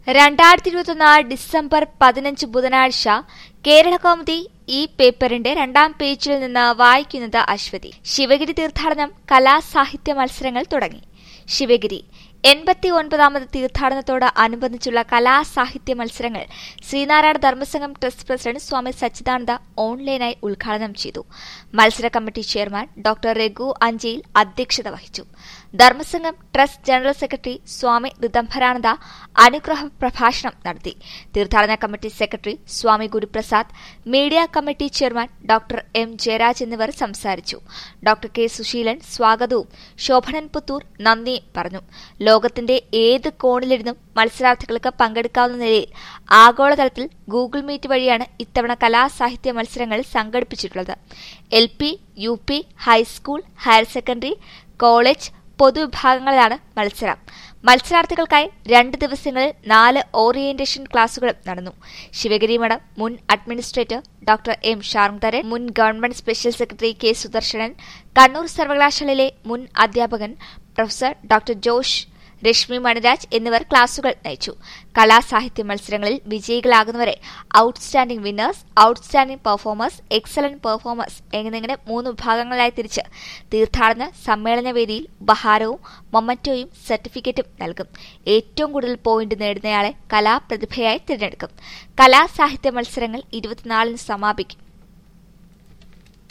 രണ്ടായിരത്തി ഇരുപത്തൊന്ന് ഡിസംബർ പതിനഞ്ച് ബുധനാഴ്ച കേരള കൗമുദി ഈ പേപ്പറിന്റെ രണ്ടാം പേജിൽ നിന്ന് വായിക്കുന്നത് അശ്വതി ശിവഗിരി തീർത്ഥാടനം കലാസാഹിത്യ മത്സരങ്ങൾ തുടങ്ങി ശിവഗിരി എൺപത്തി ഒൻപതാമത് തീർത്ഥാടനത്തോട് അനുബന്ധിച്ചുള്ള കലാസാഹിത്യ മത്സരങ്ങൾ ശ്രീനാരായണ ധർമ്മസംഘം ട്രസ്റ്റ് പ്രസിഡന്റ് സ്വാമി സച്ചിദാനന്ദ ഓൺലൈനായി ഉദ്ഘാടനം ചെയ്തു മത്സര committee chairman doctor Raghu Anchayil അധ്യക്ഷത വഹിച്ചു Dharmasangham trust general secretary Swami Rithambharananda അനുഗ്രഹ പ്രഭാഷണം നടത്തി തീർത്ഥാടന committee secretary Swami Guruprasad media committee chairman doctor M Jayaraj എന്നിവർ സംസാരിച്ചു ഡോക്ടർ കെ സുശീലൻ സ്വാഗതവും ശോഭനൻ പുത്തൂർ നന്ദിയും പറഞ്ഞു ലോകത്തിന്റെ ഏത് കോണിലിരുന്നും മത്സരാർത്ഥികൾക്ക് പങ്കെടുക്കാവുന്ന നിലയിൽ ആഗോളതലത്തിൽ ഗൂഗിൾ മീറ്റ് വഴിയാണ് ഇത്തവണ കലാസാഹിത്യ മത്സരങ്ങൾ സംഘടിപ്പിച്ചിട്ടുള്ളത് L P U P high school higher secondary college പൊതുവിഭാഗങ്ങളിലാണ് മത്സരം മത്സരാർത്ഥികൾക്കായി രണ്ട് ദിവസങ്ങളിൽ നാല് ഓറിയന്റേഷൻ ക്ലാസുകളും നടന്നു ശിവഗിരി മഠം മുൻ അഡ്മിനിസ്ട്രേറ്റർ ഡോക്ടർ എം ഷാർങ്തരൻ മുൻ government special secretary K Sudarsanan Kannur സർവകലാശാലയിലെ മുൻ അധ്യാപകൻ പ്രൊഫസർ ഡോക്ടർ ജോഷ് രശ്മി മണിരാജ് എന്നിവർ ക്ലാസുകൾ നയിച്ചു കലാസാഹിത്യ മത്സരങ്ങളിൽ വിജയികളാകുന്നവരെ outstanding winners outstanding performers excellent performers എന്നിങ്ങനെ മൂന്ന് വിഭാഗങ്ങളായി തിരിച്ച് തീർത്ഥാടന സമ്മേളന വേദിയിൽ ഉപഹാരവും മൊമന്റോയും സർട്ടിഫിക്കറ്റും നൽകും ഏറ്റവും കൂടുതൽ പോയിന്റ് നേടുന്നയാളെ കലാപ്രതിഭയായി തിരഞ്ഞെടുക്കും കലാസാഹിത്യ മത്സരങ്ങൾ ഇരുപത്തിനാലിന് സമാപിക്കും